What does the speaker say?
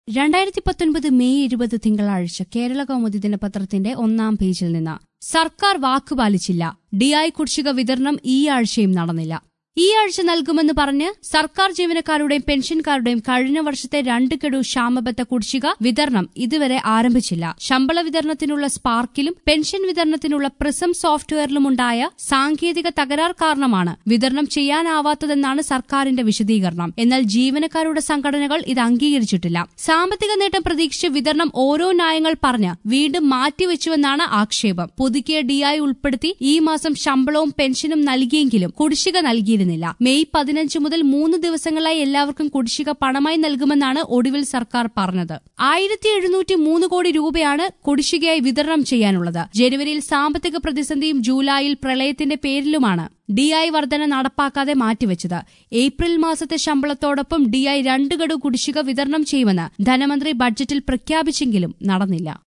രണ്ടായിരത്തി പത്തൊൻപത് മെയ് ഇരുപത് തിങ്കളാഴ്ച കേരള കൗമുദി ദിനപത്രത്തിന്റെ ഒന്നാം പേജിൽ നിന്ന് സർക്കാർ വാക്കുപാലിച്ചില്ല ഡിഐ കുടിശ്ശിക വിതരണം ഈ ആഴ്ചയും നടന്നില്ല ഈ ആഴ്ച നൽകുമെന്ന് പറഞ്ഞ് സർക്കാർ ജീവനക്കാരുടെയും പെൻഷൻകാരുടെയും കഴിഞ്ഞ വർഷത്തെ രണ്ട് ഗഡു ക്ഷാമബത്ത കുടിശ്ശിക വിതരണം ഇതുവരെ ആരംഭിച്ചില്ല ശമ്പള വിതരണത്തിനുള്ള സ്പാർക്കിലും പെൻഷൻ വിതരണത്തിനുള്ള പ്രിസം സോഫ്റ്റ്വെയറിലുമുണ്ടായ സാങ്കേതിക തകരാർ കാരണമാണ് വിതരണം ചെയ്യാനാവാത്തതെന്നാണ് സർക്കാരിന്റെ വിശദീകരണം എന്നാൽ ജീവനക്കാരുടെ സംഘടനകൾ ഇത് അംഗീകരിച്ചിട്ടില്ല സാമ്പത്തിക നേട്ടം പ്രതീക്ഷിച്ച് വിതരണം ഓരോ ന്യായങ്ങൾ പറഞ്ഞ് വീണ്ടും മാറ്റിവെച്ചുവെന്നാണ് ആക്ഷേപം പുതുക്കിയ ഡിഐ ഉൾപ്പെടുത്തി ഈ മാസം ശമ്പളവും പെൻഷനും നൽകിയെങ്കിലും കുടിശ്ശിക നൽകിയിരുന്നില്ല മെയ് പതിനഞ്ച് മുതൽ മൂന്ന് ദിവസങ്ങളായി എല്ലാവർക്കും കുടിശ്ശിക പണമായി നൽകുമെന്നാണ് ഒടുവിൽ സർക്കാർ പറഞ്ഞത് ആയിരത്തി എഴുന്നൂറ്റി മൂന്ന് കോടി രൂപയാണ് കുടിശ്ശികയായി വിതരണം ചെയ്യാനുള്ളത് ജനുവരിയിൽ സാമ്പത്തിക പ്രതിസന്ധിയും ജൂലൈയിൽ പ്രളയത്തിന്റെ പേരിലുമാണ് ഡിഐ വർധന നടപ്പാക്കാതെ മാറ്റിവെച്ചത് ഏപ്രിൽ മാസത്തെ ശമ്പളത്തോടൊപ്പം ഡിഐ രണ്ട് ഗഡു കുടിശ്ശിക വിതരണം ചെയ്യുമെന്ന് ധനമന്ത്രി ബഡ്ജറ്റിൽ പ്രഖ്യാപിച്ചെങ്കിലും നടന്നില്ല